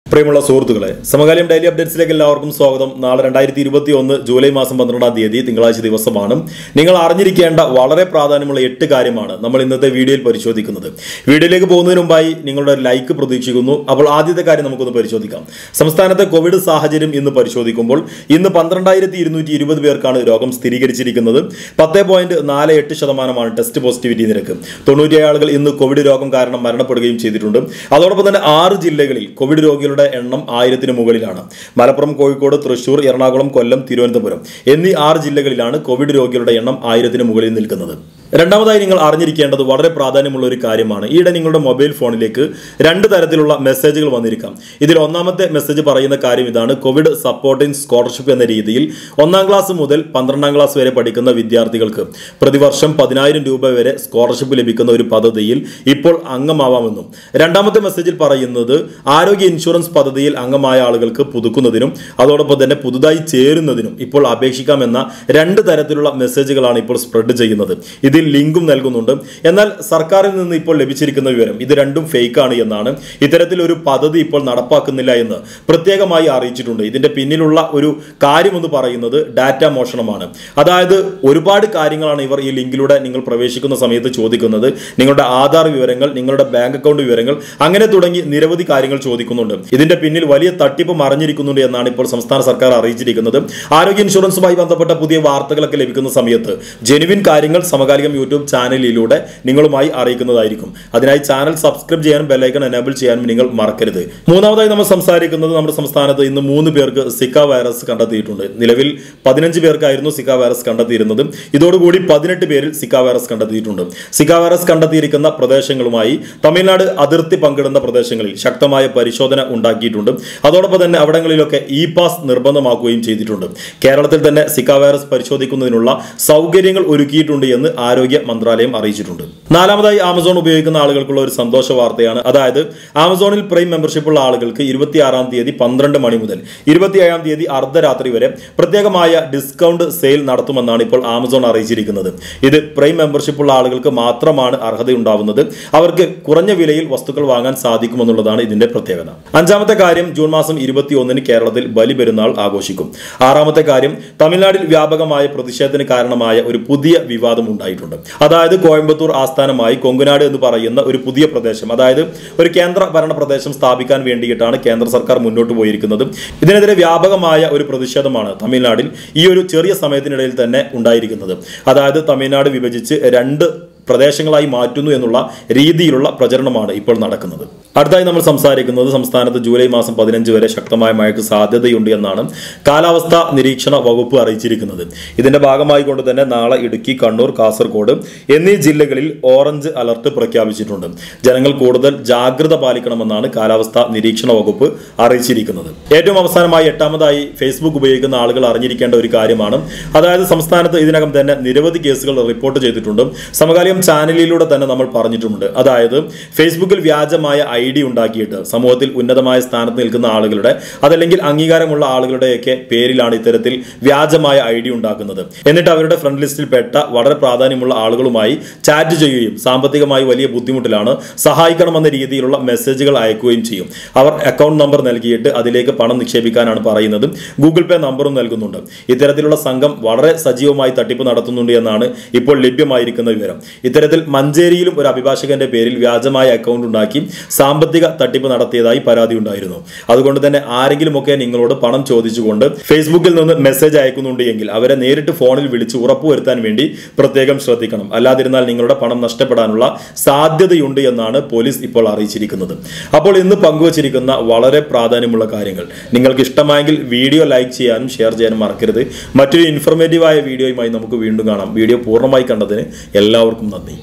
പ്രിയമുള്ള സുഹൃത്തുക്കളെ സമകാലം ഡെയിലി അപ്ഡേറ്റ്സിലേക്ക് എല്ലാവർക്കും സ്വാഗതം നാളെ രണ്ടായിരത്തി ഇരുപത്തി ഒന്ന് ജൂലൈ മാസം പന്ത്രണ്ടാം തീയതി തിങ്കളാഴ്ച ദിവസമാണ് നിങ്ങൾ അറിഞ്ഞിരിക്കേണ്ട വളരെ പ്രാധാന്യമുള്ള എട്ട് കാര്യമാണ് നമ്മൾ ഇന്നത്തെ വീഡിയോയിൽ പരിശോധിക്കുന്നത് വീഡിയോയിലേക്ക് പോകുന്നതിന് മുമ്പായി നിങ്ങളുടെ ലൈക്ക് പ്രതീക്ഷിക്കുന്നു അപ്പോൾ ആദ്യത്തെ കാര്യം നമുക്കൊന്ന് പരിശോധിക്കാം സംസ്ഥാനത്തെ കോവിഡ് സാഹചര്യം ഇന്ന് പരിശോധിക്കുമ്പോൾ ഇന്ന് പന്ത്രണ്ടായിരത്തി ഇരുന്നൂറ്റി ഇരുപത് പേർക്കാണ് രോഗം സ്ഥിരീകരിച്ചിരിക്കുന്നത് പത്ത് പോയിന്റ് നാല് എട്ട് ശതമാനമാണ് ടെസ്റ്റ് പോസിറ്റിവിറ്റി നിരക്ക് തൊണ്ണൂറ്റിയേഴ് ആളുകൾ ഇന്ന് കോവിഡ് രോഗം കാരണം മരണപ്പെടുകയും ചെയ്തിട്ടുണ്ട് അതോടൊപ്പം തന്നെ ആറ് ജില്ലകളിൽ കോവിഡ് രോഗികളുടെ എണ്ണം ആയിരത്തിന് മുകളിലാണ് മലപ്പുറം കോഴിക്കോട് തൃശൂർ എറണാകുളം കൊല്ലം തിരുവനന്തപുരം എന്നീ ആറ് ജില്ലകളിലാണ് കോവിഡ് രോഗികളുടെ എണ്ണം ആയിരത്തിന് മുകളിൽ നിൽക്കുന്നത് രണ്ടാമതായി നിങ്ങൾ അറിഞ്ഞിരിക്കേണ്ടത് വളരെ പ്രാധാന്യമുള്ള ഒരു കാര്യമാണ് ഈയിടെ നിങ്ങളുടെ മൊബൈൽ ഫോണിലേക്ക് രണ്ട് തരത്തിലുള്ള മെസ്സേജുകൾ വന്നിരിക്കാം ഇതിൽ ഒന്നാമത്തെ മെസ്സേജ് പറയുന്ന കാര്യം ഇതാണ് കോവിഡ് സപ്പോർട്ടിംഗ് സ്കോളർഷിപ്പ് എന്ന രീതിയിൽ ഒന്നാം ക്ലാസ് മുതൽ പന്ത്രണ്ടാം ക്ലാസ് വരെ പഠിക്കുന്ന വിദ്യാർത്ഥികൾക്ക് പ്രതിവർഷം പതിനായിരം രൂപ വരെ സ്കോളർഷിപ്പ് ലഭിക്കുന്ന ഒരു പദ്ധതിയിൽ ഇപ്പോൾ അംഗമാവാമെന്നും രണ്ടാമത്തെ മെസ്സേജിൽ പറയുന്നത് ആരോഗ്യ ഇൻഷുറൻസ് പദ്ധതിയിൽ അംഗമായ ആളുകൾക്ക് പുതുക്കുന്നതിനും അതോടൊപ്പം തന്നെ പുതുതായി ചേരുന്നതിനും ഇപ്പോൾ അപേക്ഷിക്കാമെന്ന രണ്ട് തരത്തിലുള്ള മെസ്സേജുകളാണ് ഇപ്പോൾ സ്പ്രെഡ് ചെയ്യുന്നത് ഇതിൽ ലിങ്കും നൽകുന്നുണ്ട് എന്നാൽ സർക്കാരിൽ നിന്ന് ഇപ്പോൾ ലഭിച്ചിരിക്കുന്ന വിവരം ഇത് രണ്ടും ഫേക്ക് ആണ് എന്നാണ് ഇത്തരത്തിൽ ഒരു പദ്ധതി ഇപ്പോൾ നടപ്പാക്കുന്നില്ല എന്ന് പ്രത്യേകമായി അറിയിച്ചിട്ടുണ്ട് ഇതിന്റെ പിന്നിലുള്ള ഒരു കാര്യമെന്ന് പറയുന്നത് ഡാറ്റ മോഷണമാണ് അതായത് ഒരുപാട് കാര്യങ്ങളാണ് ഇവർ ഈ ലിങ്കിലൂടെ നിങ്ങൾ പ്രവേശിക്കുന്ന സമയത്ത് ചോദിക്കുന്നത് നിങ്ങളുടെ ആധാർ വിവരങ്ങൾ നിങ്ങളുടെ ബാങ്ക് അക്കൗണ്ട് വിവരങ്ങൾ അങ്ങനെ തുടങ്ങി നിരവധി കാര്യങ്ങൾ ചോദിക്കുന്നുണ്ട് ഇതിന്റെ പിന്നിൽ വലിയ തട്ടിപ്പ് മറഞ്ഞിരിക്കുന്നുണ്ട് എന്നാണ് ഇപ്പോൾ സംസ്ഥാന സർക്കാർ അറിയിച്ചിരിക്കുന്നത് ആരോഗ്യ ഇൻഷുറൻസുമായി ബന്ധപ്പെട്ട പുതിയ വാർത്തകളൊക്കെ ലഭിക്കുന്ന സമയത്ത് ജെനുവിൻ കാര്യങ്ങൾ സമകാലികം യൂട്യൂബ് ചാനലിലൂടെ നിങ്ങളുമായി അറിയിക്കുന്നതായിരിക്കും അതിനായി ചാനൽ സബ്സ്ക്രൈബ് ചെയ്യാനും ബെല്ലൈക്കൺ എനേബിൾ ചെയ്യാനും നിങ്ങൾ മറക്കരുത് മൂന്നാമതായി നമ്മൾ സംസാരിക്കുന്നത് നമ്മുടെ സംസ്ഥാനത്ത് ഇന്ന് മൂന്ന് പേർക്ക് സിക്ക വൈറസ് കണ്ടെത്തിയിട്ടുണ്ട് നിലവിൽ പതിനഞ്ച് പേർക്കായിരുന്നു സിക്ക വൈറസ് കണ്ടെത്തിയിരുന്നത് ഇതോടുകൂടി പതിനെട്ട് പേരിൽ സിക്ക വൈറസ് കണ്ടെത്തിയിട്ടുണ്ട് സിക്ക വൈറസ് കണ്ടെത്തിയിരിക്കുന്ന പ്രദേശങ്ങളുമായി തമിഴ്നാട് അതിർത്തി പങ്കിടുന്ന പ്രദേശങ്ങളിൽ ശക്തമായ പരിശോധന ഉണ്ടാക്കിയിട്ടുണ്ട് അതോടൊപ്പം തന്നെ അവിടങ്ങളിലൊക്കെ ഇ പാസ് നിർബന്ധമാക്കുകയും ചെയ്തിട്ടുണ്ട് കേരളത്തിൽ തന്നെ സിക്ക വൈറസ് പരിശോധിക്കുന്നതിനുള്ള സൗകര്യങ്ങൾ ഒരുക്കിയിട്ടുണ്ട് എന്ന് ആരോഗ്യ മന്ത്രാലയം അറിയിച്ചിട്ടുണ്ട് നാലാമതായി ആമസോൺ ഉപയോഗിക്കുന്ന ആളുകൾക്കുള്ള ഒരു സന്തോഷ വാർത്തയാണ് അതായത് ആമസോണിൽ പ്രൈം മെമ്പർഷിപ്പ് ഉള്ള ആളുകൾക്ക് ഇരുപത്തിയാറാം തീയതി പന്ത്രണ്ട് മണി മുതൽ ഇരുപത്തിയേഴാം തീയതി അർദ്ധരാത്രി വരെ പ്രത്യേകമായ ഡിസ്കൗണ്ട് സെയിൽ നടത്തുമെന്നാണ് ഇപ്പോൾ ആമസോൺ അറിയിച്ചിരിക്കുന്നത് ഇത് പ്രൈം മെമ്പർഷിപ്പ് ഉള്ള ആളുകൾക്ക് മാത്രമാണ് അർഹതയുണ്ടാവുന്നത് അവർക്ക് കുറഞ്ഞ വിലയിൽ വസ്തുക്കൾ വാങ്ങാൻ സാധിക്കുമെന്നുള്ളതാണ് ഇതിന്റെ പ്രത്യേകത അഞ്ചാമത്തെ കാര്യം ജൂൺ മാസം ഇരുപത്തി ഒന്നിന് കേരളത്തിൽ ബലിപെരുന്നാൾ ആഘോഷിക്കും ആറാമത്തെ കാര്യം തമിഴ്നാട്ടിൽ വ്യാപകമായ പ്രതിഷേധത്തിന് കാരണമായ ഒരു പുതിയ വിവാദം ഉണ്ടായിട്ടുണ്ട് അതായത് കോയമ്പത്തൂർ ആസ്ഥാനമായി കൊങ്കുനാട് എന്ന് പറയുന്ന ഒരു പുതിയ പ്രദേശം അതായത് ഒരു കേന്ദ്ര ഭരണ പ്രദേശം സ്ഥാപിക്കാൻ വേണ്ടിയിട്ടാണ് കേന്ദ്ര സർക്കാർ മുന്നോട്ട് പോയിരിക്കുന്നത് ഇതിനെതിരെ വ്യാപകമായ ഒരു പ്രതിഷേധമാണ് തമിഴ്നാട്ടിൽ ഈ ഒരു ചെറിയ സമയത്തിനിടയിൽ തന്നെ ഉണ്ടായിരിക്കുന്നത് അതായത് തമിഴ്നാട് വിഭജിച്ച് രണ്ട് പ്രദേശങ്ങളായി മാറ്റുന്നു എന്നുള്ള രീതിയിലുള്ള പ്രചരണമാണ് ഇപ്പോൾ നടക്കുന്നത് അടുത്തായി നമ്മൾ സംസാരിക്കുന്നത് സംസ്ഥാനത്ത് ജൂലൈ മാസം പതിനഞ്ച് വരെ ശക്തമായ മഴയ്ക്ക് സാധ്യതയുണ്ട് എന്നാണ് കാലാവസ്ഥാ നിരീക്ഷണ വകുപ്പ് അറിയിച്ചിരിക്കുന്നത് ഇതിന്റെ ഭാഗമായി കൊണ്ട് തന്നെ നാളെ ഇടുക്കി കണ്ണൂർ കാസർഗോഡ് എന്നീ ജില്ലകളിൽ ഓറഞ്ച് അലർട്ട് പ്രഖ്യാപിച്ചിട്ടുണ്ട് ജനങ്ങൾ കൂടുതൽ ജാഗ്രത പാലിക്കണമെന്നാണ് കാലാവസ്ഥാ നിരീക്ഷണ വകുപ്പ് അറിയിച്ചിരിക്കുന്നത് ഏറ്റവും അവസാനമായി എട്ടാമതായി ഫേസ്ബുക്ക് ഉപയോഗിക്കുന്ന ആളുകൾ അറിഞ്ഞിരിക്കേണ്ട ഒരു കാര്യമാണ് അതായത് സംസ്ഥാനത്ത് ഇതിനകം തന്നെ നിരവധി കേസുകൾ റിപ്പോർട്ട് ചെയ്തിട്ടുണ്ട് സമകാലികം ചാനലിലൂടെ തന്നെ നമ്മൾ പറഞ്ഞിട്ടുമുണ്ട് അതായത് ഫേസ്ബുക്കിൽ വ്യാജമായ ഐ ഡി ഉണ്ടാക്കിയിട്ട് സമൂഹത്തിൽ ഉന്നതമായ സ്ഥാനത്ത് നിൽക്കുന്ന ആളുകളുടെ അതല്ലെങ്കിൽ അംഗീകാരമുള്ള ആളുകളുടെയൊക്കെ പേരിലാണ് ഇത്തരത്തിൽ വ്യാജമായ ഐ ഡി ഉണ്ടാക്കുന്നത് എന്നിട്ട് അവരുടെ ഫ്രണ്ട് ലിസ്റ്റിൽ പെട്ട വളരെ പ്രാധാന്യമുള്ള ആളുകളുമായി ചാറ്റ് ചെയ്യുകയും സാമ്പത്തികമായി വലിയ ബുദ്ധിമുട്ടിലാണ് സഹായിക്കണമെന്ന രീതിയിലുള്ള മെസ്സേജുകൾ അയക്കുകയും ചെയ്യും അവർ അക്കൗണ്ട് നമ്പർ നൽകിയിട്ട് അതിലേക്ക് പണം നിക്ഷേപിക്കാനാണ് പറയുന്നത് ഗൂഗിൾ പേ നമ്പറും നൽകുന്നുണ്ട് ഇത്തരത്തിലുള്ള സംഘം വളരെ സജീവമായി തട്ടിപ്പ് നടത്തുന്നുണ്ട് എന്നാണ് ഇപ്പോൾ ലഭ്യമായിരിക്കുന്ന വിവരം ഇത്തരത്തിൽ മഞ്ചേരിയിലും ഒരു അഭിഭാഷകന്റെ പേരിൽ വ്യാജമായ അക്കൗണ്ട് ഉണ്ടാക്കി സാമ്പത്തിക തട്ടിപ്പ് നടത്തിയതായി പരാതി ഉണ്ടായിരുന്നു അതുകൊണ്ട് തന്നെ ആരെങ്കിലുമൊക്കെ നിങ്ങളോട് പണം ചോദിച്ചുകൊണ്ട് ഫേസ്ബുക്കിൽ നിന്ന് മെസ്സേജ് അയക്കുന്നുണ്ട് എങ്കിൽ അവരെ നേരിട്ട് ഫോണിൽ വിളിച്ച് ഉറപ്പുവരുത്താൻ വേണ്ടി പ്രത്യേകം ശ്രദ്ധിക്കണം അല്ലാതിരുന്നാൽ നിങ്ങളുടെ പണം നഷ്ടപ്പെടാനുള്ള സാധ്യതയുണ്ട് എന്നാണ് പോലീസ് ഇപ്പോൾ അറിയിച്ചിരിക്കുന്നത് അപ്പോൾ ഇന്ന് പങ്കുവച്ചിരിക്കുന്ന വളരെ പ്രാധാന്യമുള്ള കാര്യങ്ങൾ നിങ്ങൾക്ക് ഇഷ്ടമായെങ്കിൽ വീഡിയോ ലൈക്ക് ചെയ്യാനും ഷെയർ ചെയ്യാനും മറക്കരുത് മറ്റൊരു ഇൻഫർമേറ്റീവായ വീഡിയോയുമായി നമുക്ക് വീണ്ടും കാണാം വീഡിയോ പൂർണ്ണമായി കണ്ടതിന് എല്ലാവർക്കും നന്ദി